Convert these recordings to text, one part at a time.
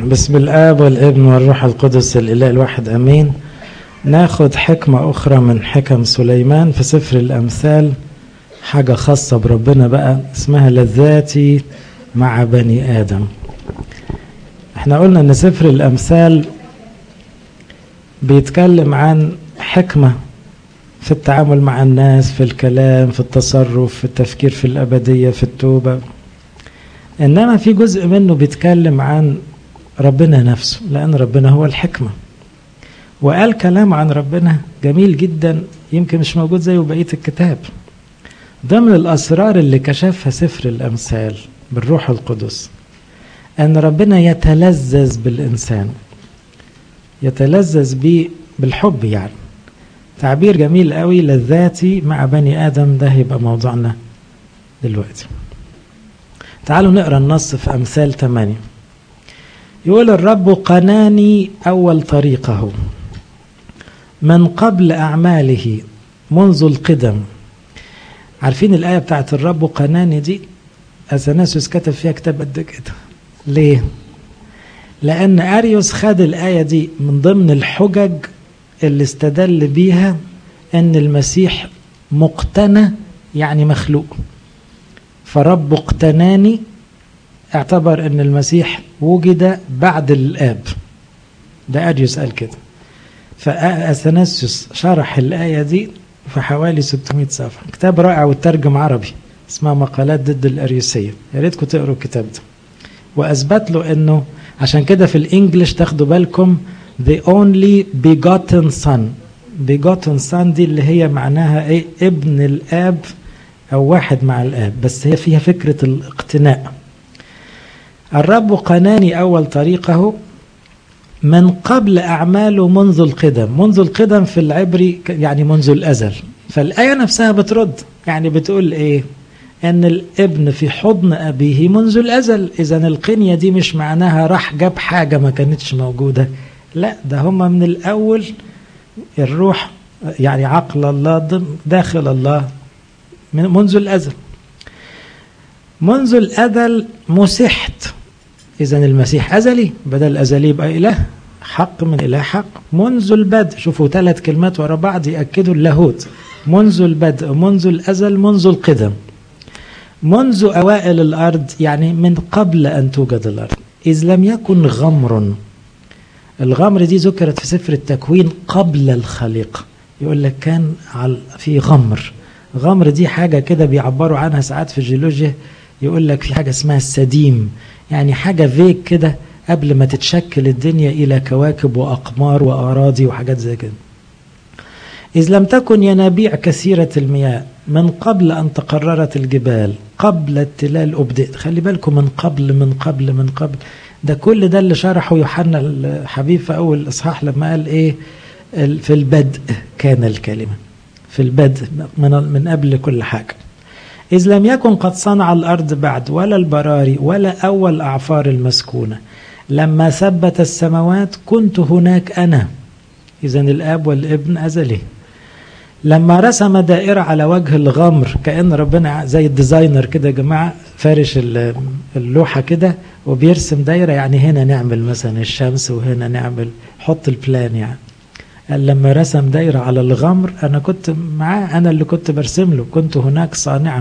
بسم الآب والابن والروح القدس الإله الواحد أمين ناخد حكمة أخرى من حكم سليمان في سفر الأمثال حاجة خاصة بربنا بقى اسمها لذاتي مع بني آدم احنا قلنا ان سفر الأمثال بيتكلم عن حكمة في التعامل مع الناس في الكلام في التصرف في التفكير في الأبدية في التوبة إنما في جزء منه بيتكلم عن ربنا نفسه لأن ربنا هو الحكمة وقال كلام عن ربنا جميل جدا يمكن مش موجود زيه بقية الكتاب ضمن الأسرار اللي كشفها سفر الأمثال بالروح القدس أن ربنا يتلذذ بالإنسان يتلذذ بيه بالحب يعني تعبير جميل قوي لذاتي مع بني آدم ده هيبقى موضوعنا دلوقتي تعالوا نقرا النص في أمثال 8 يقول الرب قناني أول طريقه من قبل أعماله منذ القدم عارفين الآية بتاعت الرب قناني دي أثناسيوس كتب فيها كتاب قد كده ليه؟ لأن أريوس خد الآية دي من ضمن الحجج اللي استدل بيها أن المسيح مقتنى يعني مخلوق فرب اقتناني اعتبر ان المسيح وجد بعد الاب ده اريوس قال كده فاثناسيوس شرح الايه دي في حوالي 600 صفحه كتاب رائع وترجم عربي اسمها مقالات ضد الاريوسيه يا ريتكم تقروا الكتاب ده واثبت له انه عشان كده في الانجليش تاخدوا بالكم the only begotten son begotten son دي اللي هي معناها ايه ابن الاب او واحد مع الاب بس هي فيها فكره الاقتناء الرب قناني أول طريقه من قبل أعماله منذ القدم منذ القدم في العبري يعني منذ الأزل فالآية نفسها بترد يعني بتقول إيه أن الابن في حضن أبيه منذ الأزل إذا القنية دي مش معناها راح جاب حاجة ما كانتش موجودة لا ده هم من الأول الروح يعني عقل الله داخل الله منذ الأزل منذ الأزل مسحت إذا المسيح أزلي بدل أزلي يبقى إله حق من إله حق منذ البدء شوفوا ثلاث كلمات ورا بعض يأكدوا اللاهوت منذ البدء منذ الأزل منذ القدم منذ أوائل الأرض يعني من قبل أن توجد الأرض إذ لم يكن غمر الغمر دي ذكرت في سفر التكوين قبل الخليقة يقول لك كان في غمر غمر دي حاجة كده بيعبروا عنها ساعات في الجيولوجيا يقول لك في حاجة اسمها السديم يعني حاجة فيك كده قبل ما تتشكل الدنيا إلى كواكب وأقمار وأراضي وحاجات زي كده إذ لم تكن ينابيع كثيرة المياه من قبل أن تقررت الجبال قبل التلال أبدأت خلي بالكم من قبل من قبل من قبل ده كل ده اللي شرحه يوحنا الحبيب في أول إصحاح لما قال إيه في البدء كان الكلمة في البدء من, من قبل كل حاجة إذ لم يكن قد صنع الأرض بعد ولا البراري ولا أول أعفار المسكونة لما ثبت السماوات كنت هناك أنا إذا الآب والابن أزلي لما رسم دائرة على وجه الغمر كأن ربنا زي الديزاينر كده يا جماعة فارش اللوحة كده وبيرسم دايرة يعني هنا نعمل مثلا الشمس وهنا نعمل حط البلان يعني قال لما رسم دايرة على الغمر أنا كنت معاه أنا اللي كنت برسم له كنت هناك صانعا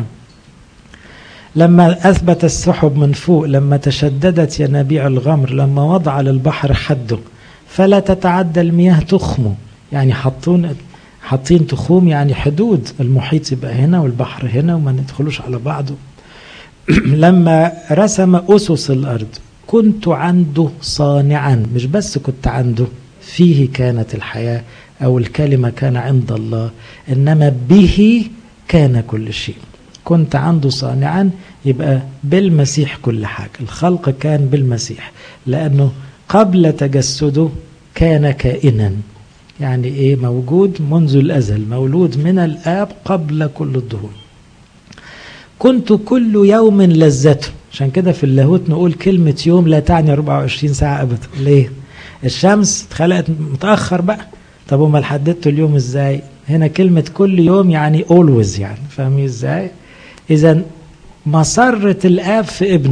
لما أثبت السحب من فوق لما تشددت ينابيع الغمر لما وضع للبحر حده فلا تتعدى المياه تخمه يعني حطون حاطين تخوم يعني حدود المحيط يبقى هنا والبحر هنا وما ندخلوش على بعضه لما رسم أسس الأرض كنت عنده صانعا مش بس كنت عنده فيه كانت الحياة أو الكلمة كان عند الله إنما به كان كل شيء كنت عنده صانعا يبقى بالمسيح كل حاجة الخلق كان بالمسيح لأنه قبل تجسده كان كائنا يعني إيه موجود منذ الأزل مولود من الآب قبل كل الظهور كنت كل يوم لذته عشان كده في اللاهوت نقول كلمة يوم لا تعني 24 ساعة أبدا ليه؟ الشمس اتخلقت متأخر بقى طب امال حددتوا اليوم ازاي هنا كلمة كل يوم يعني always يعني فاهمين ازاي اذا مسرة الاب في ابنه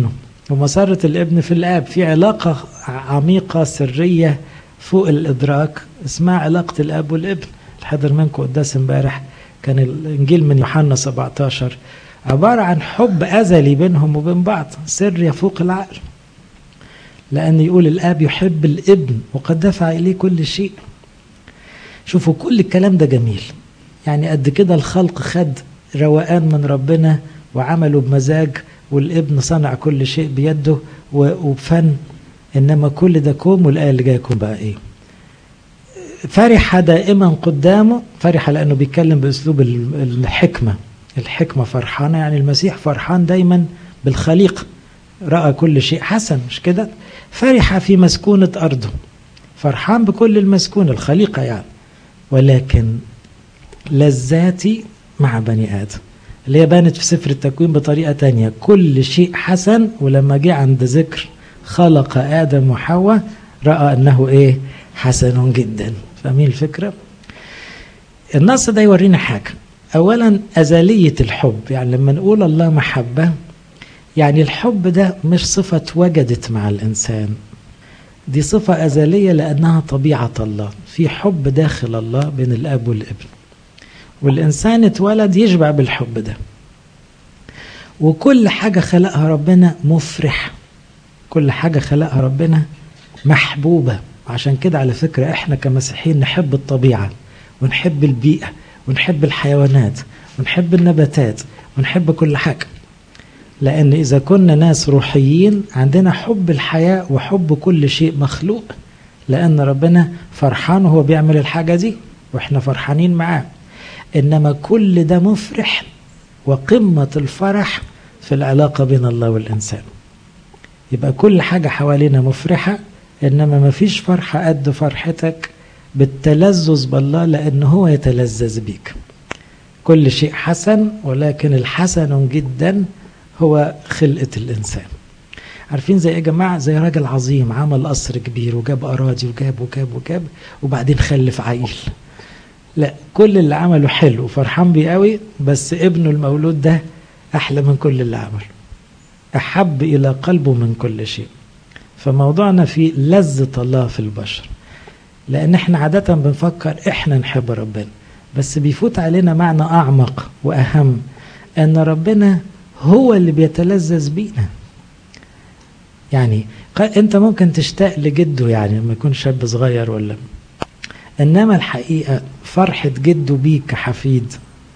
ومسرة الابن في الآب في علاقة عميقة سرية فوق الإدراك اسمها علاقة الأب والابن الحضر منكم قداس امبارح كان الإنجيل من يوحنا 17 عبارة عن حب أزلي بينهم وبين بعض سر يفوق العقل لأن يقول الآب يحب الابن وقد دفع إليه كل شيء شوفوا كل الكلام ده جميل يعني قد كده الخلق خد روقان من ربنا وعمله بمزاج والابن صنع كل شيء بيده وبفن انما كل ده كوم والايه اللي جايه كوم بقى ايه فرح دائما قدامه فرح لانه بيتكلم باسلوب الحكمه الحكمه فرحانه يعني المسيح فرحان دايما بالخليقه راى كل شيء حسن مش كده فرح في مسكونه ارضه فرحان بكل المسكونه الخليقه يعني ولكن لذاتي مع بني ادم اللي هي بانت في سفر التكوين بطريقه تانية كل شيء حسن ولما جه عند ذكر خلق ادم وحواء راى انه ايه حسن جدا فاهمين الفكره النص ده يورينا حاجه اولا ازليه الحب يعني لما نقول الله محبه يعني الحب ده مش صفه وجدت مع الانسان دي صفه ازليه لانها طبيعه الله في حب داخل الله بين الاب والابن والإنسان اتولد يشبع بالحب ده وكل حاجة خلقها ربنا مفرح كل حاجة خلقها ربنا محبوبة عشان كده على فكرة احنا كمسيحيين نحب الطبيعة ونحب البيئة ونحب الحيوانات ونحب النباتات ونحب كل حاجة لأن إذا كنا ناس روحيين عندنا حب الحياة وحب كل شيء مخلوق لأن ربنا فرحان وهو بيعمل الحاجة دي وإحنا فرحانين معاه انما كل ده مفرح وقمه الفرح في العلاقه بين الله والانسان يبقى كل حاجه حوالينا مفرحه انما ما فيش فرحه قد فرحتك بالتلذذ بالله لان هو يتلذذ بيك كل شيء حسن ولكن الحسن جدا هو خلقه الانسان عارفين زي يا جماعه زي راجل عظيم عمل قصر كبير وجاب اراضي وجاب وجاب وجاب وبعدين خلف عيل لا كل اللي عمله حلو وفرحان بيه قوي بس ابنه المولود ده احلى من كل اللي عمله احب الى قلبه من كل شيء فموضوعنا في لذة الله في البشر لان احنا عادة بنفكر احنا نحب ربنا بس بيفوت علينا معنى اعمق واهم ان ربنا هو اللي بيتلذذ بينا يعني انت ممكن تشتاق لجده يعني لما يكون شاب صغير ولا انما الحقيقه فرحه جده بيك كحفيد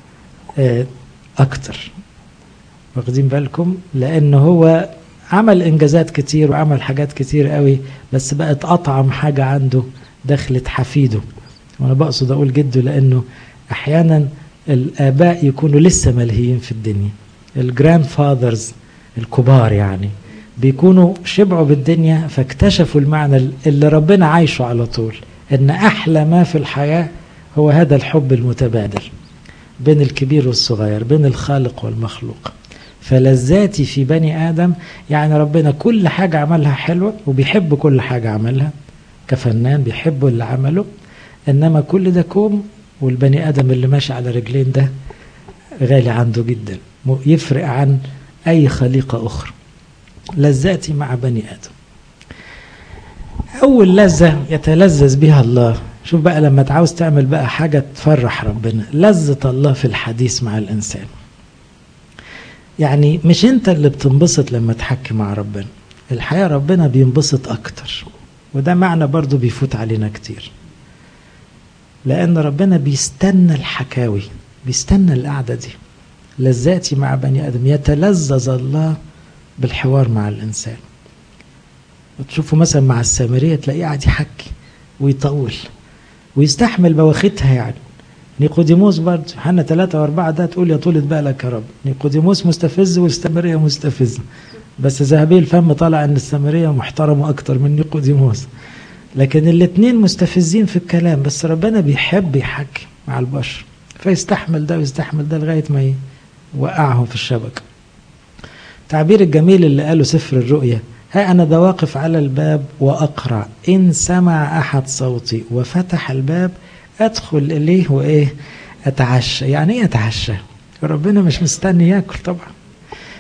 اكتر واخدين بالكم لان هو عمل انجازات كتير وعمل حاجات كتير قوي بس بقت اطعم حاجه عنده دخلت حفيده وانا بقصد اقول جده لانه احيانا الاباء يكونوا لسه ملهيين في الدنيا الجراند فاذرز الكبار يعني بيكونوا شبعوا بالدنيا فاكتشفوا المعنى اللي ربنا عايشه على طول ان احلى ما في الحياه هو هذا الحب المتبادل بين الكبير والصغير بين الخالق والمخلوق فلذاتي في بني ادم يعني ربنا كل حاجه عملها حلوه وبيحب كل حاجه عملها كفنان بيحب اللي عمله انما كل ده كوم والبني ادم اللي ماشي على رجلين ده غالي عنده جدا يفرق عن اي خليقه اخرى لذاتي مع بني ادم أول لذة يتلذذ بها الله شوف بقى لما تعاوز تعمل بقى حاجة تفرح ربنا لذة الله في الحديث مع الإنسان يعني مش أنت اللي بتنبسط لما تحكي مع ربنا الحقيقة ربنا بينبسط أكتر وده معنى برضو بيفوت علينا كتير لأن ربنا بيستنى الحكاوي بيستنى القعدة دي لذاتي مع بني آدم يتلذذ الله بالحوار مع الإنسان وتشوفوا مثلا مع السامرية تلاقيه قاعد يحكي ويطول ويستحمل بواختها يعني نيقوديموس برضه يوحنا ثلاثة وأربعة ده تقول يا طولة بالك يا رب نيقوديموس مستفز والسامرية مستفزة بس ذهبي الفم طلع ان السامرية محترمة أكتر من نيقوديموس لكن الاثنين مستفزين في الكلام بس ربنا بيحب يحكي مع البشر فيستحمل ده ويستحمل ده لغاية ما يوقعهم في الشبكة التعبير الجميل اللي قاله سفر الرؤيا ها أنا ذا واقف على الباب وأقرع إن سمع أحد صوتي وفتح الباب أدخل إليه وإيه أتعشى يعني إيه أتعشى ربنا مش مستني ياكل طبعا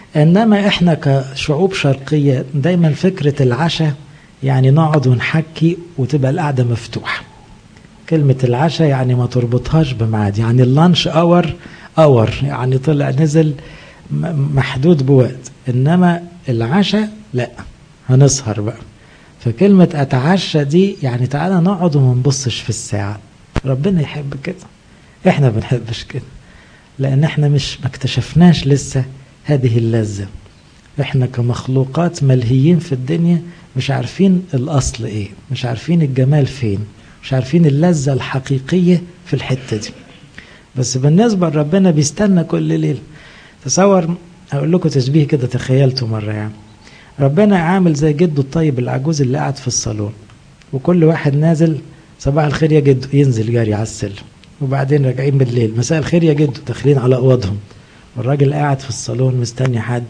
انما احنا كشعوب شرقيه دايما فكره العشاء يعني نقعد ونحكي وتبقى القعده مفتوحه كلمه العشاء يعني ما تربطهاش بميعاد يعني اللانش اور اور يعني طلع نزل محدود بوقت انما العشاء لا هنسهر بقى فكلمة أتعشى دي يعني تعالى نقعد وما نبصش في الساعة ربنا يحب كده احنا بنحبش كده لأن احنا مش ما اكتشفناش لسه هذه اللذة احنا كمخلوقات ملهيين في الدنيا مش عارفين الأصل ايه مش عارفين الجمال فين مش عارفين اللذة الحقيقية في الحتة دي بس بالنسبة لربنا بيستنى كل ليلة تصور أقول لكم تشبيه كده تخيلته مرة يعني ربنا عامل زي جده الطيب العجوز اللي قاعد في الصالون وكل واحد نازل صباح الخير يا جدو ينزل جاري على السلم وبعدين راجعين بالليل مساء الخير يا جدو داخلين على اوضهم والراجل قاعد في الصالون مستني حد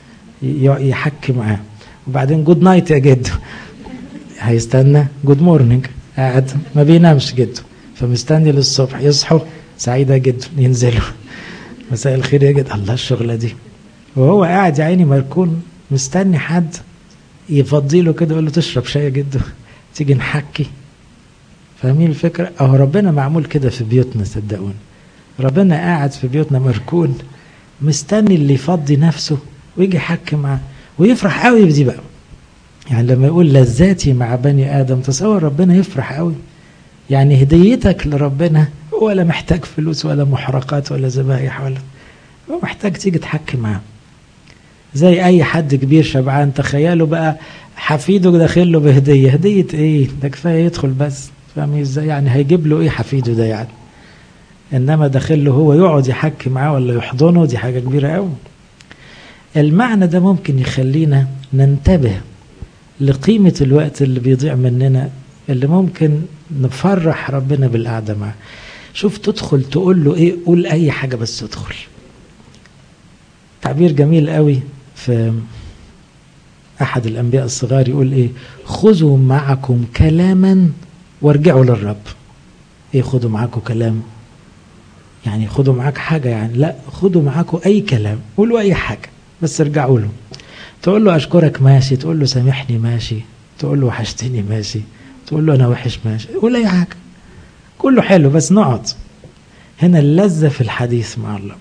يحكي معاه وبعدين جود نايت يا جدو هيستنى جود مورنينج قاعد ما بينامش جدو فمستني للصبح يصحوا سعيدة جدا ينزلوا مساء الخير يا جدو الله الشغلة دي وهو قاعد يا عيني مركون مستني حد يفضي له كده يقول له تشرب شاي يا جدو تيجي نحكي فاهمين الفكرة؟ أهو ربنا معمول كده في بيوتنا صدقوني ربنا قاعد في بيوتنا مركون مستني اللي يفضي نفسه ويجي يحكي معاه ويفرح قوي بدي بقى يعني لما يقول لذاتي مع بني آدم تصور ربنا يفرح قوي يعني هديتك لربنا ولا محتاج فلوس ولا محرقات ولا ذبايح ولا هو محتاج تيجي تحكي معاه زي اي حد كبير شبعان تخيلوا بقى حفيده داخل له بهديه هديه ايه ده كفايه يدخل بس فاهم ازاي يعني هيجيب له ايه حفيده ده يعني انما داخل له هو يقعد يحكي معاه ولا يحضنه دي حاجه كبيره قوي المعنى ده ممكن يخلينا ننتبه لقيمه الوقت اللي بيضيع مننا اللي ممكن نفرح ربنا بالقعده معاه شوف تدخل تقول له ايه قول اي حاجه بس ادخل تعبير جميل قوي في احد الانبياء الصغار يقول ايه خذوا معكم كلاما وارجعوا للرب ايه خذوا معاكم كلام يعني خذوا معاك حاجه يعني لا خذوا معاكم اي كلام قولوا اي حاجه بس ارجعوا له تقول له اشكرك ماشي تقول له سامحني ماشي تقول له وحشتني ماشي تقول له انا وحش ماشي قول اي حاجه كله حلو بس نقعد هنا اللذه في الحديث مع الله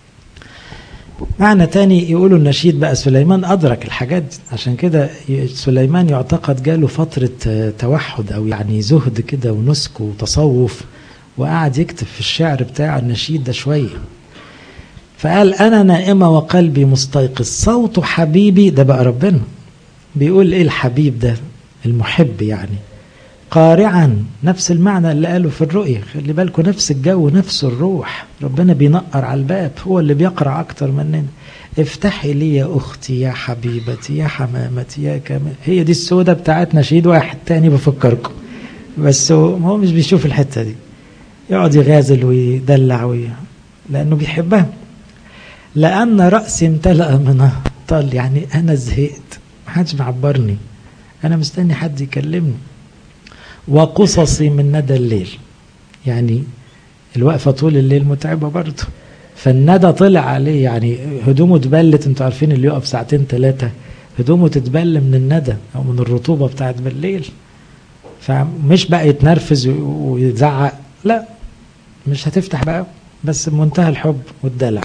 معنى تاني يقولوا النشيد بقى سليمان أدرك الحاجات دي عشان كده سليمان يعتقد جاله فترة توحد أو يعني زهد كده ونسك وتصوف وقعد يكتب في الشعر بتاع النشيد ده شوية فقال أنا نائمة وقلبي مستيقظ صوت حبيبي ده بقى ربنا بيقول إيه الحبيب ده المحب يعني قارعا نفس المعنى اللي قاله في الرؤية خلي بالكم نفس الجو نفس الروح ربنا بينقر على الباب هو اللي بيقرع أكتر مننا افتحي لي يا أختي يا حبيبتي يا حمامتي يا كمان هي دي السودة بتاعت نشيد واحد تاني بفكركم بس هو, هو مش بيشوف الحتة دي يقعد يغازل ويدلع وي... لأنه بيحبها لأن رأسي امتلأ من طل يعني أنا زهقت محدش معبرني أنا مستني حد يكلمني وقصصي من ندى الليل يعني الوقفة طول الليل متعبة برضه فالندى طلع عليه يعني هدومه اتبلت انتوا عارفين اللي يقف ساعتين ثلاثة هدومه تتبل من الندى او من الرطوبة بتاعت بالليل فمش بقى يتنرفز ويزعق لا مش هتفتح بقى بس بمنتهى الحب والدلع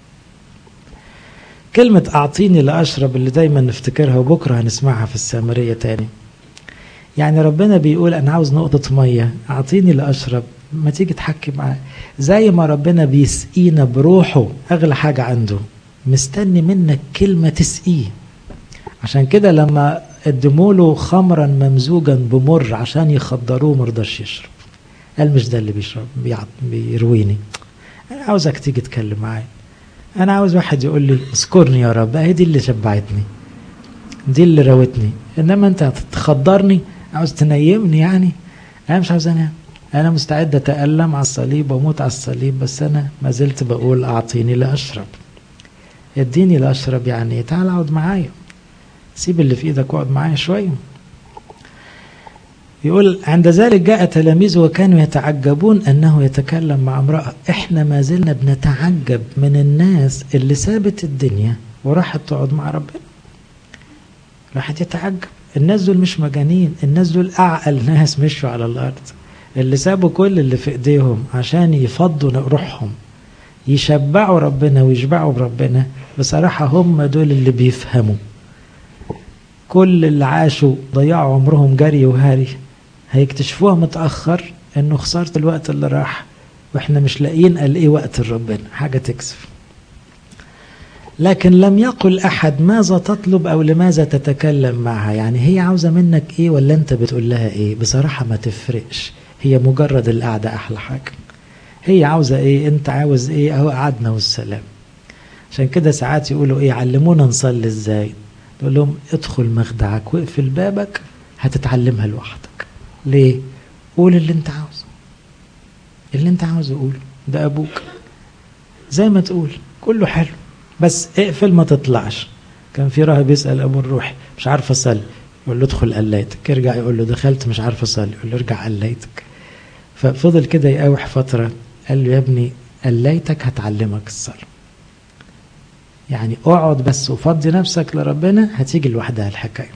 كلمة أعطيني لأشرب اللي دايما نفتكرها وبكرة هنسمعها في السامرية تاني يعني ربنا بيقول أنا عاوز نقطة مية أعطيني لأشرب ما تيجي تحكي معاه زي ما ربنا بيسقينا بروحه أغلى حاجة عنده مستني منك كلمة تسقيه عشان كده لما قدموا له خمرا ممزوجا بمر عشان يخدروه مرضاش يشرب قال مش ده اللي بيشرب بيرويني انا عاوزك تيجي تتكلم معايا انا عاوز واحد يقول لي اذكرني يا رب هي دي اللي شبعتني دي اللي راوتني انما انت هتخدرني عاوز تنيمني يعني انا مش عاوز انام انا مستعد اتالم على الصليب واموت على الصليب بس انا ما زلت بقول اعطيني لاشرب اديني لاشرب يعني تعال اقعد معايا سيب اللي في ايدك واقعد معايا شويه يقول عند ذلك جاء تلاميذه وكانوا يتعجبون انه يتكلم مع امراه احنا ما زلنا بنتعجب من الناس اللي سابت الدنيا وراحت تقعد مع ربنا الواحد يتعجب الناس دول مش مجانين الناس دول أعقل ناس مشوا على الأرض اللي سابوا كل اللي في إيديهم عشان يفضوا روحهم يشبعوا ربنا ويشبعوا بربنا بصراحة هم دول اللي بيفهموا كل اللي عاشوا ضيعوا عمرهم جري وهاري هيكتشفوها متأخر انه خسارة الوقت اللي راح واحنا مش لاقيين قال ايه وقت ربنا حاجة تكسف لكن لم يقل احد ماذا تطلب او لماذا تتكلم معها يعني هي عاوزة منك ايه ولا انت بتقول لها ايه بصراحة ما تفرقش هي مجرد القعدة احلى حاجة هي عاوزة ايه انت عاوز ايه اهو قعدنا والسلام عشان كده ساعات يقولوا ايه علمونا نصلي ازاي تقول لهم ادخل مخدعك واقفل بابك هتتعلمها لوحدك ليه قول اللي انت عاوزه اللي انت عاوزه قوله ده ابوك زي ما تقول كله حلو بس اقفل ما تطلعش كان في راهب يسال ابو الروح مش عارف اصلي يقول له ادخل قليتك يرجع يقول له دخلت مش عارف اصلي يقول له ارجع قليتك ففضل كده يقاوح فتره قال له يا ابني قليتك هتعلمك الصلاه يعني اقعد بس وفضي نفسك لربنا هتيجي لوحدها الحكايه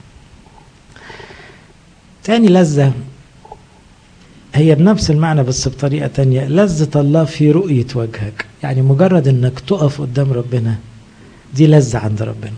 تاني لذة هي بنفس المعنى بس بطريقة تانية لذة الله في رؤية وجهك يعني مجرد انك تقف قدام ربنا دي لذة عند ربنا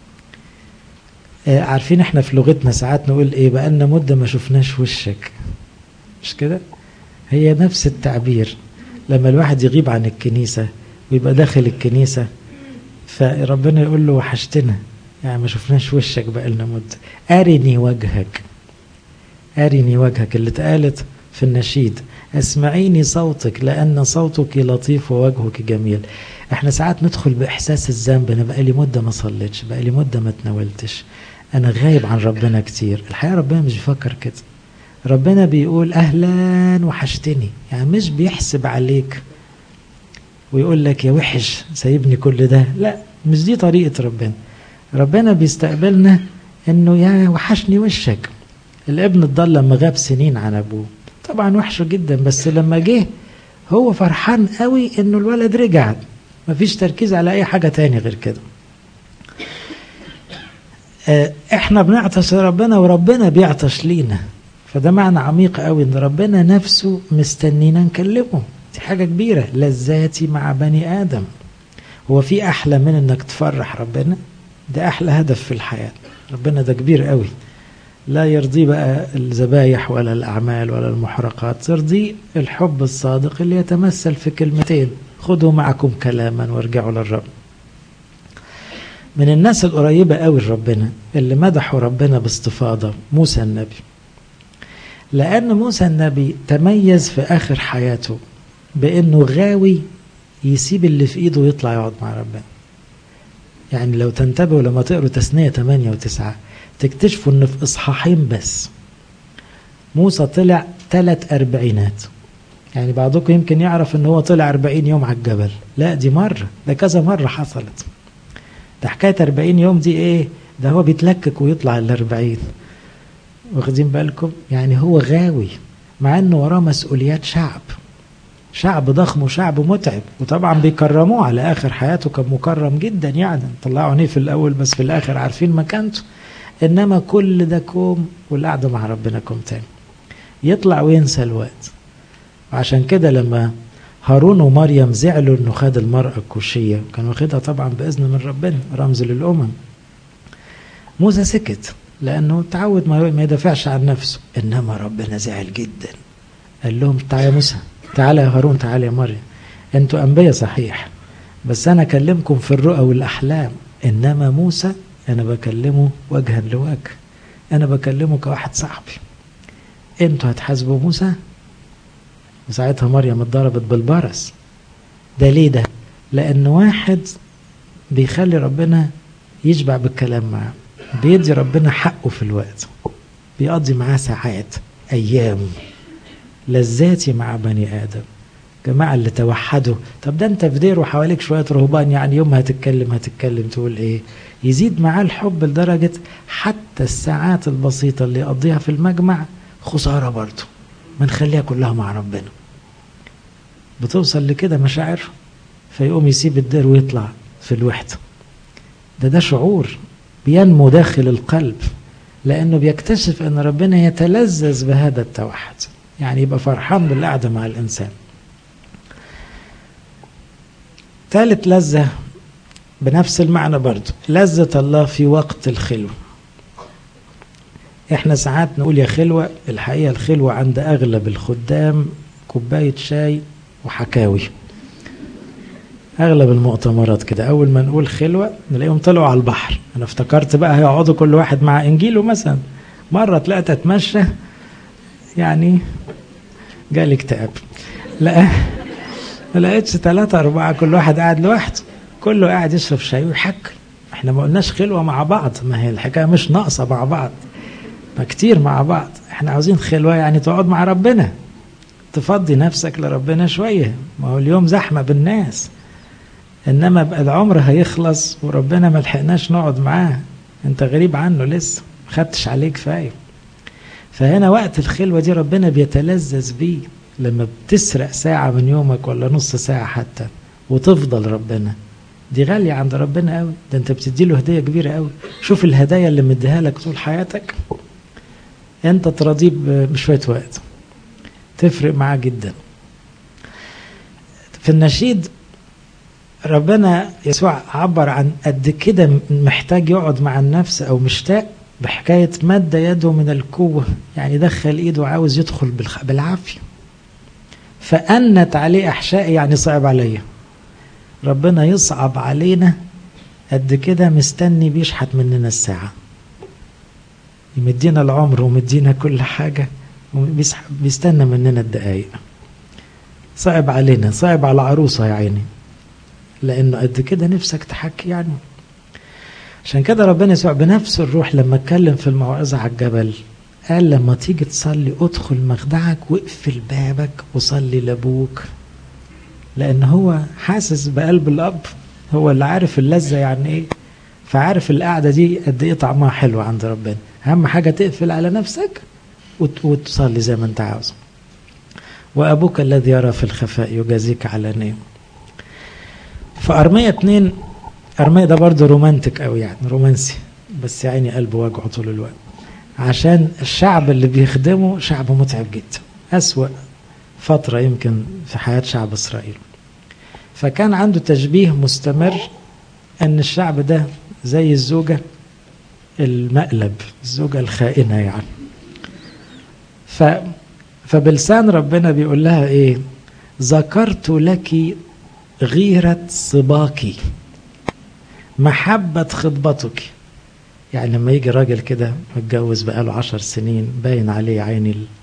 آه عارفين احنا في لغتنا ساعات نقول ايه بقالنا مدة ما شفناش وشك مش كده هي نفس التعبير لما الواحد يغيب عن الكنيسة ويبقى داخل الكنيسة فربنا يقول له وحشتنا يعني ما شفناش وشك بقالنا مدة أرني وجهك أرني وجهك اللي اتقالت في النشيد اسمعيني صوتك لأن صوتك لطيف ووجهك جميل احنا ساعات ندخل بإحساس الذنب أنا بقالي مدة ما صليتش بقالي مدة ما تناولتش أنا غايب عن ربنا كتير الحقيقة ربنا مش بيفكر كده ربنا بيقول أهلا وحشتني يعني مش بيحسب عليك ويقول لك يا وحش سايبني كل ده لا مش دي طريقة ربنا ربنا بيستقبلنا انه يا وحشني وشك الابن الضال لما غاب سنين عن ابوه طبعا وحشه جدا بس لما جه هو فرحان قوي انه الولد رجع مفيش تركيز على اي حاجه تاني غير كده احنا بنعطش لربنا وربنا بيعطش لينا فده معنى عميق قوي ان ربنا نفسه مستنينا نكلمه دي حاجه كبيره لذاتي مع بني ادم هو في احلى من انك تفرح ربنا ده احلى هدف في الحياه ربنا ده كبير قوي لا يرضي بقى الذبايح ولا الأعمال ولا المحرقات يرضي الحب الصادق اللي يتمثل في كلمتين خذوا معكم كلاما وارجعوا للرب من الناس القريبة قوي لربنا اللي مدحوا ربنا باستفاضة موسى النبي لأن موسى النبي تميز في آخر حياته بأنه غاوي يسيب اللي في إيده ويطلع يقعد مع ربنا يعني لو تنتبهوا لما تقروا تثنية 8 و9 تكتشفوا ان في اصحاحين بس موسى طلع ثلاث اربعينات يعني بعضكم يمكن يعرف ان هو طلع أربعين يوم على الجبل لا دي مرة ده كذا مرة حصلت ده حكاية أربعين يوم دي ايه ده هو بيتلكك ويطلع الأربعين واخدين بالكم يعني هو غاوي مع انه وراه مسؤوليات شعب شعب ضخم وشعب متعب وطبعا بيكرموه على اخر حياته كان مكرم جدا يعني طلعوا عينيه في الاول بس في الاخر عارفين مكانته انما كل ده كوم والقعده مع ربنا كوم تاني يطلع وينسى الوقت وعشان كده لما هارون ومريم زعلوا انه خد المرأة الكوشية كان واخدها طبعا بإذن من ربنا رمز للأمم موسى سكت لأنه تعود ما يدافعش عن نفسه إنما ربنا زعل جدا قال لهم تعالى يا موسى تعالى يا هارون تعالى يا مريم انتوا أنبياء صحيح بس أنا أكلمكم في الرؤى والأحلام إنما موسى أنا بكلمه وجها لوجه أنا بكلمه كواحد صاحبي أنتوا هتحاسبوا موسى وساعتها مريم اتضربت بالبرص ده ليه ده؟ لأن واحد بيخلي ربنا يشبع بالكلام معاه بيدي ربنا حقه في الوقت بيقضي معاه ساعات أيام لذاتي مع بني آدم جماعة اللي توحدوا طب ده انت في دير وحواليك شوية رهبان يعني يوم هتتكلم هتتكلم تقول ايه يزيد معاه الحب لدرجة حتى الساعات البسيطة اللي يقضيها في المجمع خسارة برضه ما نخليها كلها مع ربنا بتوصل لكده مشاعر فيقوم يسيب الدير ويطلع في الوحدة ده ده شعور بينمو داخل القلب لأنه بيكتشف أن ربنا يتلذذ بهذا التوحد يعني يبقى فرحان بالقعدة مع الإنسان ثالث لذة بنفس المعنى برضو لذة الله في وقت الخلوة احنا ساعات نقول يا خلوة الحقيقة الخلوة عند أغلب الخدام كوباية شاي وحكاوي اغلب المؤتمرات كده اول ما نقول خلوه نلاقيهم طلعوا على البحر انا افتكرت بقى هيقعدوا كل واحد مع انجيله مثلا مره طلعت اتمشى يعني جالي اكتئاب لا ما لقيتش ثلاثة أربعة كل واحد قاعد لوحده كله قاعد يشرب شاي ويحكي احنا ما قلناش خلوة مع بعض ما هي الحكاية مش ناقصة مع بعض ما كتير مع بعض احنا عاوزين خلوة يعني تقعد مع ربنا تفضي نفسك لربنا شوية ما هو اليوم زحمة بالناس انما بقى العمر هيخلص وربنا ما لحقناش نقعد معاه انت غريب عنه لسه ما خدتش عليه كفايه فهنا وقت الخلوه دي ربنا بيتلذذ بيه لما بتسرق ساعه من يومك ولا نص ساعه حتى وتفضل ربنا دي غاليه عند ربنا قوي ده انت بتدي له هديه كبيره قوي شوف الهدايا اللي مديها لك طول حياتك انت تراضيه بشويه وقت تفرق معاه جدا في النشيد ربنا يسوع عبر عن قد كده محتاج يقعد مع النفس او مشتاق بحكاية مد يده من القوة يعني دخل ايده عاوز يدخل بالعافية فأنت عليه أحشائي يعني صعب عليا ربنا يصعب علينا قد كده مستني بيشحت مننا الساعة يمدينا العمر ومدينا كل حاجة بيستنى مننا الدقايق صعب علينا صعب على عروسة يا عيني لانه قد كده نفسك تحكي يعني عشان كده ربنا يسوع بنفس الروح لما اتكلم في الموعظه على الجبل قال لما تيجي تصلي ادخل مخدعك واقفل بابك وصلي لابوك لان هو حاسس بقلب الاب هو اللي عارف اللذه يعني ايه فعارف القعده دي قد ايه طعمها حلو عند ربنا اهم حاجه تقفل على نفسك وتصلي زي ما انت عاوز وابوك الذي يرى في الخفاء يجازيك علانيه في أرمية اتنين أرمية ده برضه رومانتك أوي يعني رومانسي بس يا عيني قلبه وجعه طول الوقت عشان الشعب اللي بيخدمه شعب متعب جدا أسوأ فترة يمكن في حياة شعب إسرائيل فكان عنده تشبيه مستمر أن الشعب ده زي الزوجة المقلب الزوجة الخائنة يعني ف فبلسان ربنا بيقول لها ايه ذكرت لك غيرة صباكي محبة خطبتك يعني لما يجي راجل كده متجوز بقاله عشر سنين باين عليه عيني ال...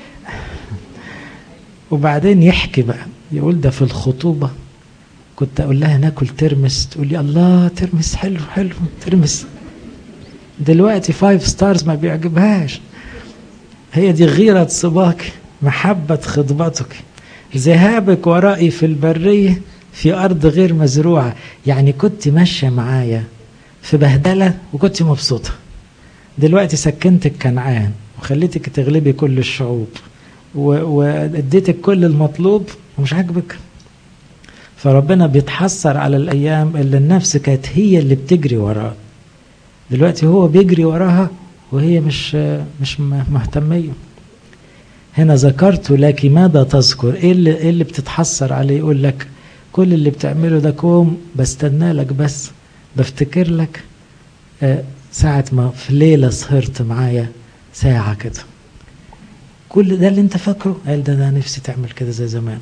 وبعدين يحكي بقى يقول ده في الخطوبة كنت أقول لها ناكل ترمس تقول لي الله ترمس حلو حلو ترمس دلوقتي فايف ستارز ما بيعجبهاش هي دي غيرة صباك محبة خطبتك ذهابك ورائي في البرية في أرض غير مزروعة يعني كنت ماشية معايا في بهدلة وكنت مبسوطة دلوقتي سكنتك كنعان وخليتك تغلبي كل الشعوب واديتك كل المطلوب ومش عاجبك فربنا بيتحسر على الأيام اللي النفس كانت هي اللي بتجري وراه دلوقتي هو بيجري وراها وهي مش مش مهتمية هنا ذكرت لك ماذا تذكر ايه اللي, إيه اللي بتتحسر عليه يقول لك كل اللي بتعمله ده كوم بستنى لك بس بفتكر لك آه ساعة ما في ليلة سهرت معايا ساعة كده كل ده اللي انت فاكره قال ده انا نفسي تعمل كده زي زمان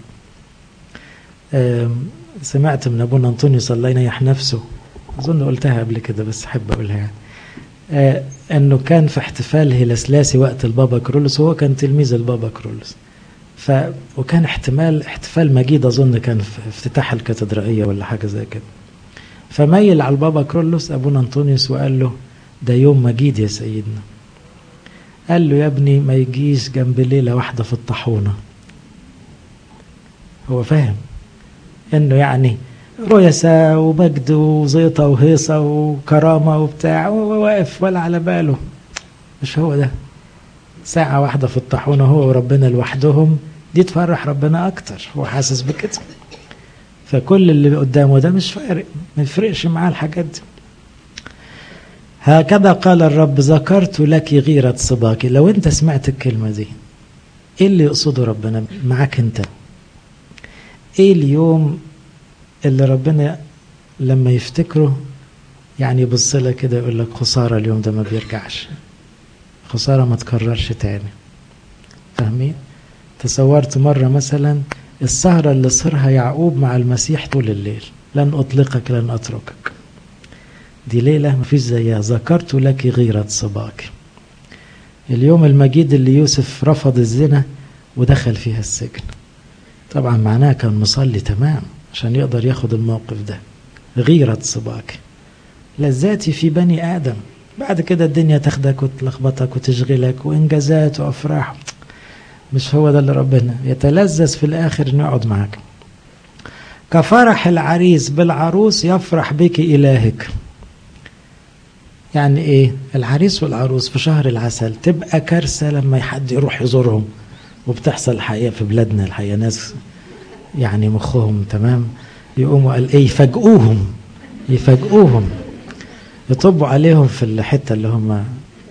سمعت من ابونا انطونيوس الله ينيح نفسه اظن قلتها قبل كده بس احب اقولها يعني آه انه كان في احتفال هيلسلاسي وقت البابا كرولوس وهو كان تلميذ البابا كرولوس ف وكان احتمال احتفال مجيد اظن كان في افتتاح الكاتدرائيه ولا حاجه زي كده فميل على البابا كرولوس ابونا انطونيوس وقال له ده يوم مجيد يا سيدنا قال له يا ابني ما يجيش جنب ليله واحده في الطاحونه هو فاهم انه يعني رؤساء ومجد وزيطة وهيصة وكرامة وبتاع وواقف ولا على باله مش هو ده ساعة واحدة في الطاحونة هو وربنا لوحدهم دي تفرح ربنا أكتر هو حاسس بكده فكل اللي قدامه ده مش فارق ما يفرقش معاه الحاجات دي هكذا قال الرب ذكرت لك غيرة صباك لو انت سمعت الكلمة دي ايه اللي يقصده ربنا معاك انت ايه اليوم اللي ربنا لما يفتكره يعني يبص لك كده يقول لك خسارة اليوم ده ما بيرجعش خسارة ما تكررش تاني فاهمين تصورت مرة مثلا السهرة اللي صرها يعقوب مع المسيح طول الليل لن أطلقك لن أتركك دي ليلة ما فيش زيها ذكرت لك غيرة صباك اليوم المجيد اللي يوسف رفض الزنا ودخل فيها السجن طبعا معناها كان مصلي تمام عشان يقدر ياخد الموقف ده غيرة صباك لذاتي في بني آدم بعد كده الدنيا تاخدك وتلخبطك وتشغلك وإنجازات وأفراح مش هو ده اللي ربنا يتلذذ في الآخر إنه يقعد معاك كفرح العريس بالعروس يفرح بك إلهك يعني إيه العريس والعروس في شهر العسل تبقى كارثة لما حد يروح يزورهم وبتحصل الحقيقة في بلادنا الحقيقة ناس يعني مخهم تمام يقوموا قال ايه يفاجئوهم يفاجئوهم يطبوا عليهم في الحتة اللي هم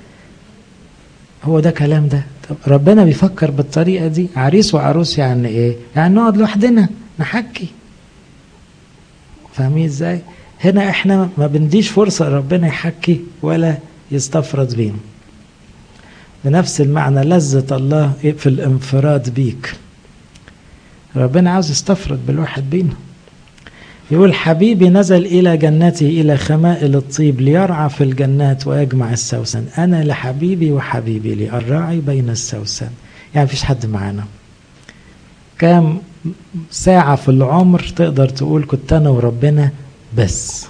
هو ده كلام ده طب ربنا بيفكر بالطريقة دي عريس وعروس يعني ايه يعني نقعد لوحدنا نحكي فاهمين ازاي هنا احنا ما بنديش فرصة ربنا يحكي ولا يستفرد بينا بنفس المعنى لذة الله في الانفراد بيك ربنا عاوز يستفرد بالواحد بينا يقول حبيبي نزل إلى جنته إلى خمائل الطيب ليرعى في الجنات ويجمع السوسن أنا لحبيبي وحبيبي لي الراعي بين السوسن يعني مفيش حد معانا كام ساعة في العمر تقدر تقول كنت أنا وربنا بس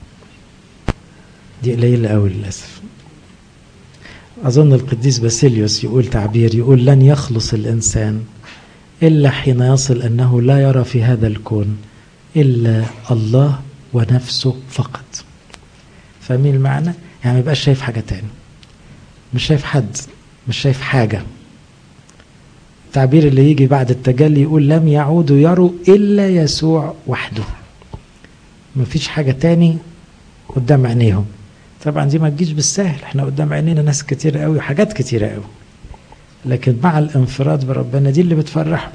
دي قليلة أوي للأسف أظن القديس باسيليوس يقول تعبير يقول لن يخلص الإنسان إلا حين يصل أنه لا يرى في هذا الكون إلا الله ونفسه فقط فاهمين المعنى؟ يعني ما يبقاش شايف حاجة تاني مش شايف حد مش شايف حاجة التعبير اللي يجي بعد التجلي يقول لم يعودوا يروا إلا يسوع وحده مفيش حاجة تاني قدام عينيهم طبعا دي ما تجيش بالسهل احنا قدام عينينا ناس كتير قوي وحاجات كتيرة قوي لكن مع الانفراد بربنا دي اللي بتفرح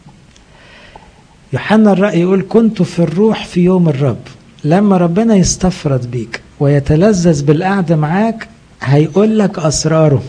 يوحنا الرأي يقول كنت في الروح في يوم الرب لما ربنا يستفرد بيك ويتلذذ بالقعدة معاك هيقول لك أسراره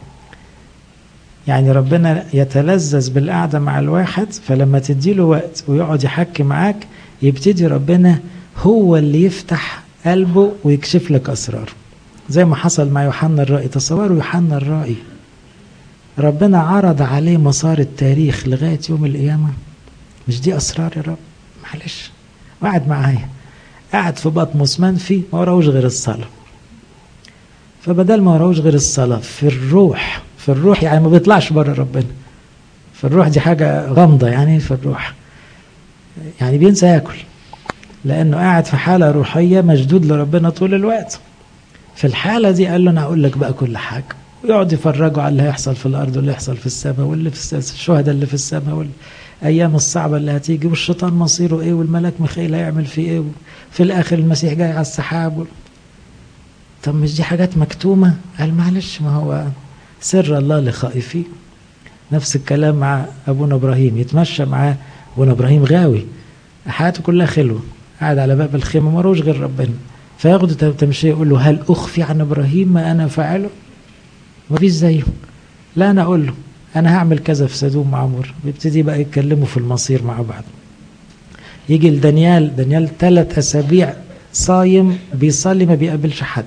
يعني ربنا يتلذذ بالقعدة مع الواحد فلما تديله وقت ويقعد يحكي معاك يبتدي ربنا هو اللي يفتح قلبه ويكشف لك أسراره زي ما حصل مع يوحنا الرائي تصوروا يوحنا الرائي ربنا عرض عليه مسار التاريخ لغاية يوم القيامة مش دي أسرار يا رب معلش وقعد معايا قاعد في بطمس منفي ما وراهوش غير الصلاة فبدل ما وراهوش غير الصلاة في الروح في الروح يعني ما بيطلعش بره ربنا في الروح دي حاجة غامضة يعني في الروح يعني بينسى ياكل لأنه قاعد في حالة روحية مشدود لربنا طول الوقت في الحالة دي قال له أنا هقول لك بقى كل حاجة ويقعد يفرجوا على اللي هيحصل في الأرض واللي هيحصل في السماء واللي في الشهداء اللي في السماء والأيام الصعبة اللي هتيجي والشيطان مصيره إيه والملاك ميخائيل هيعمل فيه إيه في الآخر المسيح جاي على السحاب طب مش دي حاجات مكتومة قال معلش ما هو سر الله لخائفين نفس الكلام مع أبونا إبراهيم يتمشى معاه أبونا إبراهيم غاوي حياته كلها خلوة قاعد على باب الخيمة مروش غير ربنا فياخده تمشي يقول له هل أخفي عن إبراهيم ما أنا فاعله مفيش زيه لا أنا أقول له أنا هعمل كذا في سدوم وعمر بيبتدي بقى يتكلموا في المصير مع بعض يجي لدانيال دانيال ثلاث أسابيع صايم بيصلي ما بيقابلش حد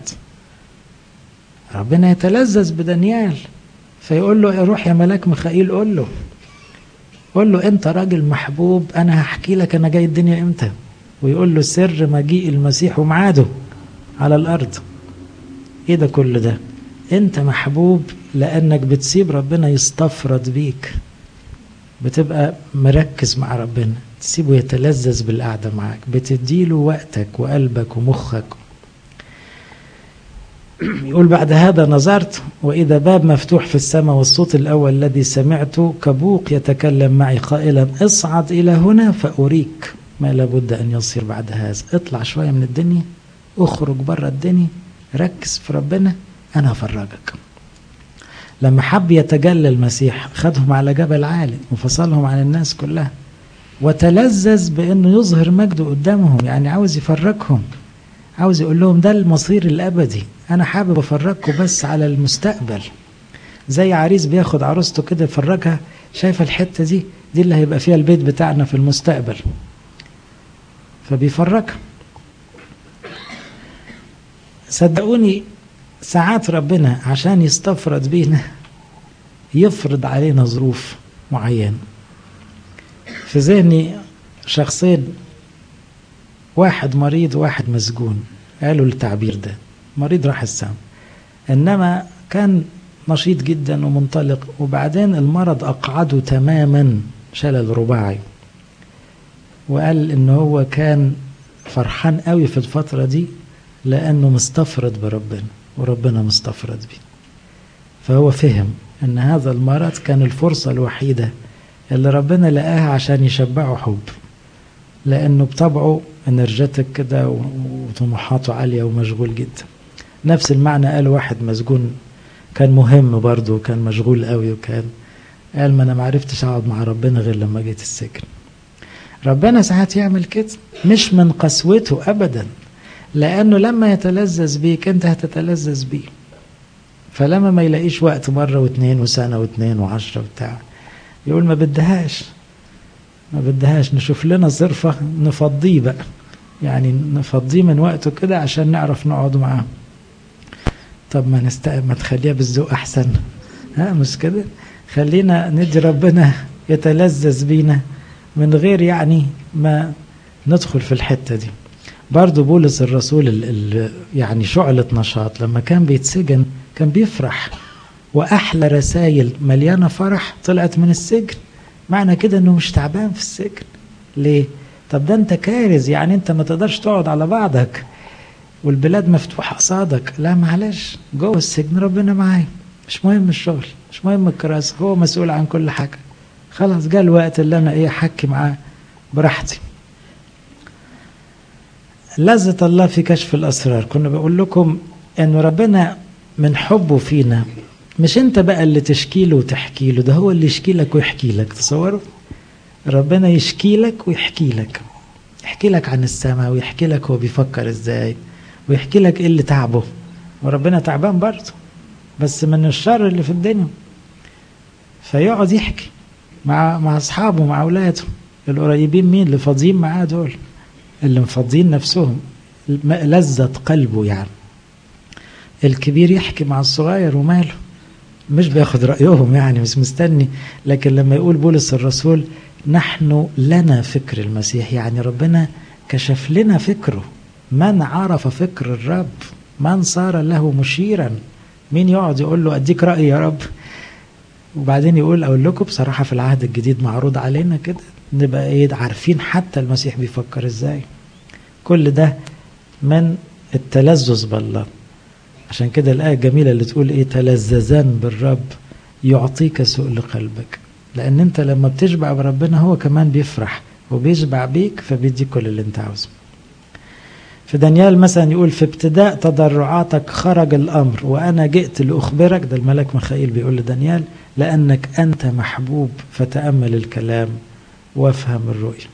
ربنا يتلذذ بدانيال فيقول له روح يا ملاك ميخائيل قول له قول له انت راجل محبوب انا هحكي لك انا جاي الدنيا امتى ويقول له سر مجيء المسيح ومعاده على الارض ايه ده كل ده انت محبوب لانك بتسيب ربنا يستفرد بيك بتبقى مركز مع ربنا تسيبه يتلذذ بالقعده معاك بتديله وقتك وقلبك ومخك يقول بعد هذا نظرت وإذا باب مفتوح في السماء والصوت الأول الذي سمعته كبوق يتكلم معي قائلا اصعد إلى هنا فأريك ما لابد أن يصير بعد هذا اطلع شوية من الدنيا اخرج بره الدنيا ركز في ربنا أنا هفرجك لما حب يتجلى المسيح خدهم على جبل عالي وفصلهم عن الناس كلها وتلذذ بأنه يظهر مجده قدامهم يعني عاوز يفرجهم عاوز يقول لهم ده المصير الأبدي أنا حابب أفرجكم بس على المستقبل زي عريس بياخد عروسته كده يفرجها شايفة الحتة دي دي اللي هيبقى فيها البيت بتاعنا في المستقبل فبيفرجها صدقوني ساعات ربنا عشان يستفرد بينا يفرض علينا ظروف معينة في ذهني شخصين واحد مريض وواحد مسجون قالوا التعبير ده مريض راح السما انما كان نشيط جدا ومنطلق وبعدين المرض اقعده تماما شلل رباعي وقال ان هو كان فرحان قوي في الفترة دي لانه مستفرد بربنا وربنا مستفرد بيه فهو فهم ان هذا المرض كان الفرصة الوحيدة اللي ربنا لقاها عشان يشبعه حب لانه بطبعه انرجيتك كده وطموحاته عالية ومشغول جدا نفس المعنى قال واحد مسجون كان مهم برضه وكان مشغول قوي وكان قال ما انا ما عرفتش اقعد مع ربنا غير لما جيت السجن ربنا ساعات يعمل كده مش من قسوته ابدا لانه لما يتلذذ بيك انت هتتلذذ بيه فلما ما يلاقيش وقت مره واثنين وسنه واثنين وعشرة وبتاع يقول ما بدهاش ما بدهاش نشوف لنا صرفة نفضيه بقى يعني نفضيه من وقته كده عشان نعرف نقعد معاه طب ما نست ما تخليها بالذوق احسن ها مش كده خلينا ندي ربنا يتلذذ بينا من غير يعني ما ندخل في الحتة دي برضو بولس الرسول ال ال يعني شعلة نشاط لما كان بيتسجن كان بيفرح وأحلى رسائل مليانة فرح طلعت من السجن معنى كده انه مش تعبان في السجن ليه طب ده انت كارز يعني انت ما تقدرش تقعد على بعضك والبلاد مفتوحة قصادك لا معلش جوه السجن ربنا معايا مش مهم الشغل مش مهم الكراسة هو مسؤول عن كل حاجة خلاص جاء الوقت اللي انا ايه احكي معاه براحتي لذة الله في كشف الاسرار كنا بقول لكم انه ربنا من حبه فينا مش انت بقى اللي تشكي له وتحكي له ده هو اللي يشكي لك ويحكي لك تصوروا ربنا يشكي لك ويحكي لك يحكي لك عن السماء ويحكي لك هو بيفكر ازاي ويحكي لك ايه اللي تعبه وربنا تعبان برضه بس من الشر اللي في الدنيا فيقعد يحكي مع مع اصحابه مع اولاده القريبين مين اللي فاضيين معاه دول اللي مفضيين نفسهم لذة قلبه يعني الكبير يحكي مع الصغير وماله مش بياخد رأيهم يعني مش مستني لكن لما يقول بولس الرسول نحن لنا فكر المسيح يعني ربنا كشف لنا فكره من عرف فكر الرب من صار له مشيرا مين يقعد يقول له اديك رأي يا رب وبعدين يقول اقول لكم بصراحة في العهد الجديد معروض علينا كده نبقى ايه عارفين حتى المسيح بيفكر ازاي كل ده من التلذذ بالله عشان كده الآية الجميلة اللي تقول إيه تلذذان بالرب يعطيك سؤل قلبك لأن أنت لما بتشبع بربنا هو كمان بيفرح وبيشبع بيك فبيديك كل اللي أنت عاوزه في دانيال مثلا يقول في ابتداء تضرعاتك خرج الأمر وأنا جئت لأخبرك ده الملك ميخائيل بيقول لدانيال لأنك أنت محبوب فتأمل الكلام وافهم الرؤية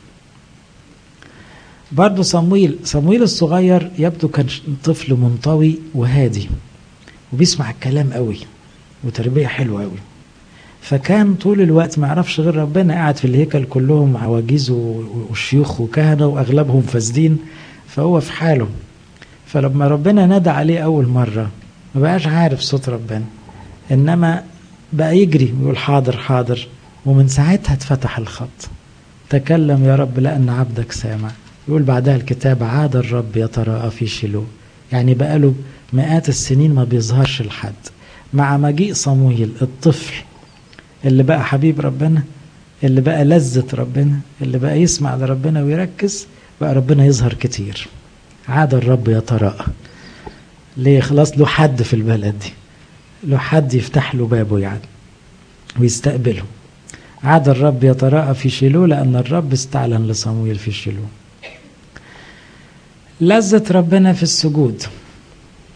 برضه صمويل صمويل الصغير يبدو كان طفل منطوي وهادي وبيسمع الكلام قوي وتربية حلوة قوي فكان طول الوقت ما يعرفش غير ربنا قاعد في الهيكل كلهم عواجيز وشيوخ وكهنة وأغلبهم فاسدين فهو في حاله فلما ربنا نادى عليه أول مرة ما بقاش عارف صوت ربنا إنما بقى يجري ويقول حاضر حاضر ومن ساعتها اتفتح الخط تكلم يا رب لأن عبدك سامع يقول بعدها الكتاب عاد الرب يتراءى في شيلو يعني بقاله مئات السنين ما بيظهرش لحد مع مجيء صمويل الطفل اللي بقى حبيب ربنا اللي بقى لذة ربنا اللي بقى يسمع لربنا ويركز بقى ربنا يظهر كتير عاد الرب يتراءى ليه خلاص له حد في البلد دي له حد يفتح له بابه يعني ويستقبله عاد الرب يتراءى في شيلو لأن الرب استعلن لصمويل في شيلو لذة ربنا في السجود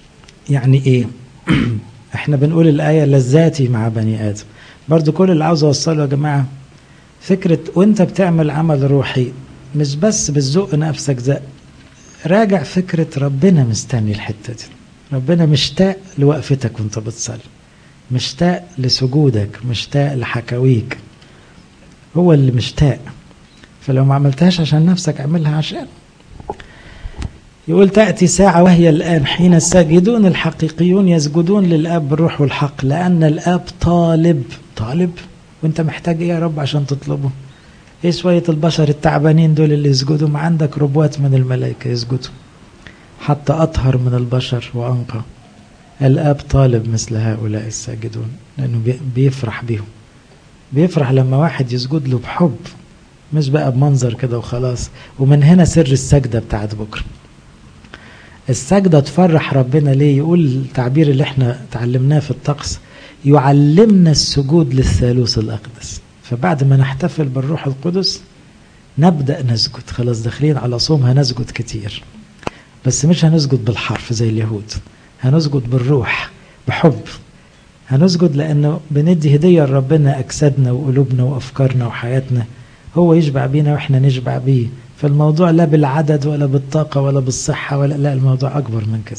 يعني ايه احنا بنقول الآية لذاتي مع بني آدم برضو كل اللي عاوز اوصله يا جماعة فكرة وانت بتعمل عمل روحي مش بس بتزق نفسك ده راجع فكرة ربنا مستني الحتة دي ربنا مشتاق لوقفتك وانت بتصلي مشتاق لسجودك مشتاق لحكاويك هو اللي مشتاق فلو ما عملتهاش عشان نفسك اعملها عشان يقول تأتي ساعة وهي الآن حين الساجدون الحقيقيون يسجدون للآب بالروح والحق لأن الآب طالب طالب وانت محتاج ايه يا رب عشان تطلبه ايه شوية البشر التعبانين دول اللي يسجدوا ما عندك ربوات من الملائكة يسجدوا حتى أطهر من البشر وأنقى الآب طالب مثل هؤلاء الساجدون لأنه بيفرح بيهم بيفرح لما واحد يسجد له بحب مش بقى بمنظر كده وخلاص ومن هنا سر السجدة بتاعت بكرة السجدة تفرح ربنا ليه يقول التعبير اللي احنا تعلمناه في الطقس يعلمنا السجود للثالوث الأقدس فبعد ما نحتفل بالروح القدس نبدأ نسجد خلاص داخلين على صوم هنسجد كتير بس مش هنسجد بالحرف زي اليهود هنسجد بالروح بحب هنسجد لأنه بندي هدية لربنا أجسادنا وقلوبنا وأفكارنا وحياتنا هو يشبع بينا وإحنا نشبع بيه فالموضوع لا بالعدد ولا بالطاقة ولا بالصحة ولا لا الموضوع أكبر من كده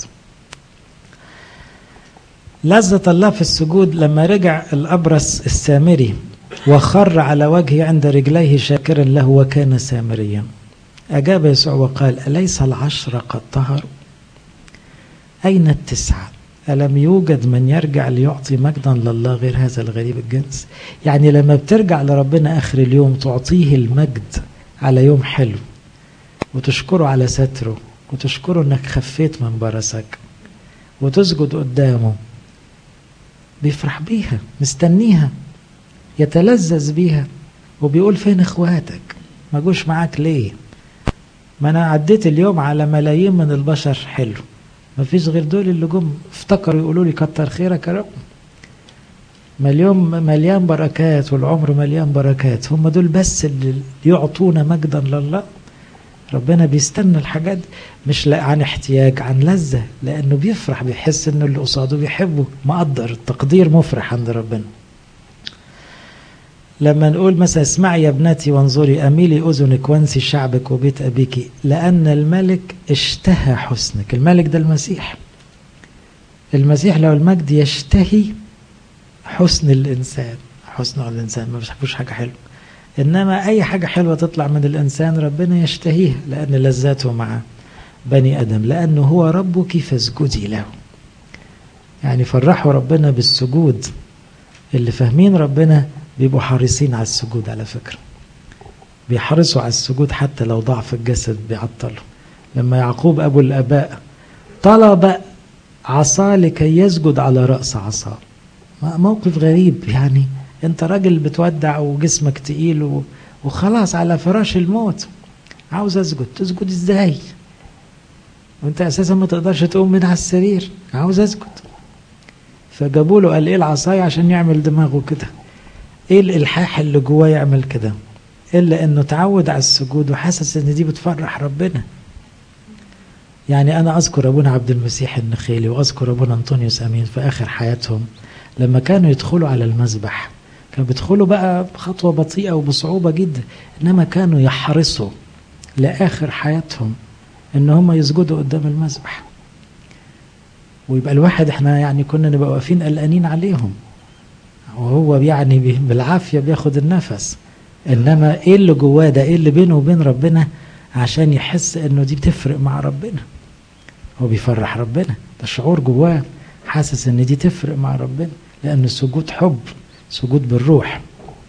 لذة الله في السجود لما رجع الأبرص السامري وخر على وجهه عند رجليه شاكرا له وكان سامريا أجاب يسوع وقال أليس العشرة قد طهروا أين التسعة ألم يوجد من يرجع ليعطي مجدا لله غير هذا الغريب الجنس يعني لما بترجع لربنا آخر اليوم تعطيه المجد على يوم حلو وتشكره على ستره وتشكره انك خفيت من برسك وتسجد قدامه بيفرح بيها مستنيها يتلذذ بيها وبيقول فين اخواتك ما جوش معاك ليه ما انا عديت اليوم على ملايين من البشر حلو ما فيش غير دول اللي جم افتكروا يقولوا لي كتر خيرك يا رب مليون مليان بركات والعمر مليان بركات هم دول بس اللي يعطونا مجدا لله ربنا بيستنى الحاجات مش عن احتياج عن لذة لأنه بيفرح بيحس إنه اللي قصاده بيحبه مقدر التقدير مفرح عند ربنا لما نقول مثلا اسمعي يا ابنتي وانظري أميلي أذنك وانسي شعبك وبيت أبيك لأن الملك اشتهى حسنك الملك ده المسيح المسيح لو المجد يشتهي حسن الإنسان حسن الإنسان ما بيحبوش حاجة حلوة إنما أي حاجة حلوة تطلع من الإنسان ربنا يشتهيها لأن لذاته مع بني آدم لأنه هو ربك فاسجدي له يعني فرحوا ربنا بالسجود اللي فاهمين ربنا بيبقوا حريصين على السجود على فكرة بيحرصوا على السجود حتى لو ضعف الجسد بيعطله لما يعقوب أبو الآباء طلب عصا لكي يسجد على رأس عصا موقف غريب يعني انت راجل بتودع وجسمك تقيل وخلاص على فراش الموت عاوز اسجد تسجد ازاي وانت اساسا ما تقدرش تقوم من على السرير عاوز اسجد فجابوا له قال ايه العصايه عشان يعمل دماغه كده ايه الالحاح اللي جواه يعمل كده الا انه تعود على السجود وحاسس ان دي بتفرح ربنا يعني انا اذكر ابونا عبد المسيح النخيلي واذكر ابونا انطونيوس امين في اخر حياتهم لما كانوا يدخلوا على المذبح كانوا بيدخلوا بقى بخطوه بطيئه وبصعوبه جدا انما كانوا يحرصوا لاخر حياتهم ان هم يسجدوا قدام المذبح ويبقى الواحد احنا يعني كنا نبقى واقفين قلقانين عليهم وهو يعني بالعافيه بياخد النفس انما ايه اللي جواه ده ايه اللي بينه وبين ربنا عشان يحس انه دي بتفرق مع ربنا هو بيفرح ربنا ده شعور جواه حاسس ان دي تفرق مع ربنا لان السجود حب سجود بالروح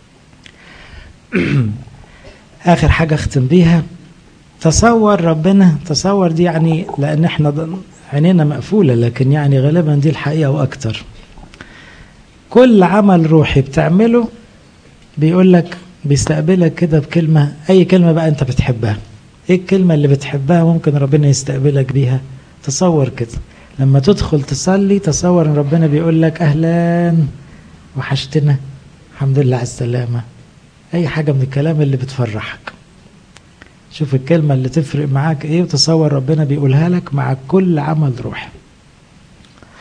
اخر حاجه اختم بيها تصور ربنا تصور دي يعني لان احنا عينينا مقفوله لكن يعني غالبا دي الحقيقه واكتر كل عمل روحي بتعمله بيقول لك بيستقبلك كده بكلمه اي كلمه بقى انت بتحبها ايه الكلمه اللي بتحبها ممكن ربنا يستقبلك بيها تصور كده لما تدخل تصلي تصور ان ربنا بيقول لك اهلا وحشتنا الحمد لله على السلامه اي حاجه من الكلام اللي بتفرحك شوف الكلمه اللي تفرق معاك ايه وتصور ربنا بيقولها لك مع كل عمل روحي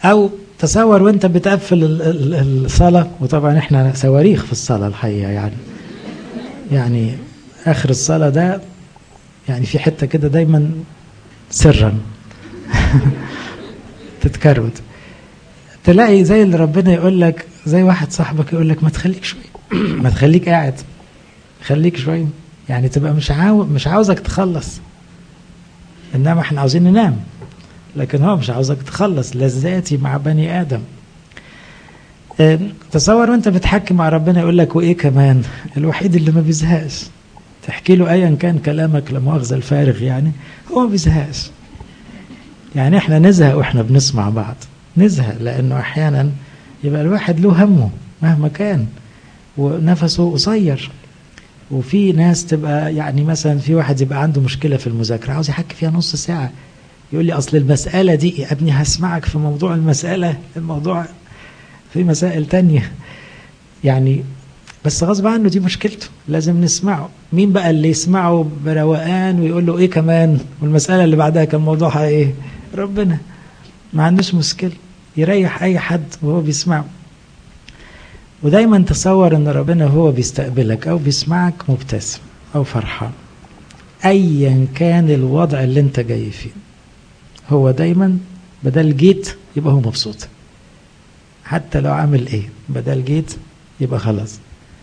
او تصور وانت بتقفل الصلاة وطبعا احنا صواريخ في الصلاة الحقيقة يعني يعني اخر الصلاة ده يعني في حتة كده دايما سرا تتكروت تلاقي زي اللي ربنا يقول لك زي واحد صاحبك يقول لك ما تخليك شوية ما تخليك قاعد خليك شوية يعني تبقى مش عاوز مش عاوزك تخلص انما احنا عاوزين ننام لكن هو مش عاوزك تخلص لذاتي مع بني ادم اه تصور وانت بتحكي مع ربنا يقول لك وايه كمان الوحيد اللي ما بيزهقش تحكي له ايا كان كلامك لا مؤاخذه الفارغ يعني هو ما بيزهقش يعني احنا نزهق واحنا بنسمع بعض نزهق لانه احيانا يبقى الواحد له همه مهما كان ونفسه قصير وفي ناس تبقى يعني مثلا في واحد يبقى عنده مشكله في المذاكره عاوز يحكي فيها نص ساعه يقول لي اصل المساله دي يا ابني هسمعك في موضوع المساله الموضوع في مسائل تانية يعني بس غصب عنه دي مشكلته لازم نسمعه مين بقى اللي يسمعه بروقان ويقول له ايه كمان والمساله اللي بعدها كان موضوعها ايه ربنا ما عندوش مشكله يريح اي حد وهو بيسمعه ودايما تصور ان ربنا هو بيستقبلك او بيسمعك مبتسم او فرحان ايا كان الوضع اللي انت جاي فيه هو دايما بدل جيت يبقى هو مبسوط حتى لو عامل ايه بدل جيت يبقى خلاص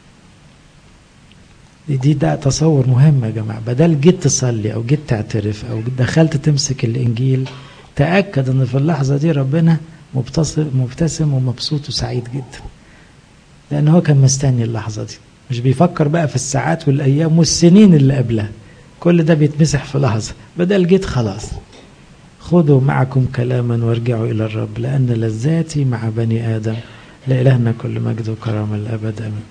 دي ده تصور مهم يا جماعه بدل جيت تصلي او جيت تعترف او دخلت تمسك الانجيل تاكد ان في اللحظه دي ربنا مبتسم مبتسم ومبسوط وسعيد جدا لان هو كان مستني اللحظه دي مش بيفكر بقى في الساعات والايام والسنين اللي قبلها كل ده بيتمسح في لحظه بدل جيت خلاص خذوا معكم كلاما وارجعوا الى الرب لان لذاتي مع بني ادم لالهنا كل مجد وكرامه الابد امين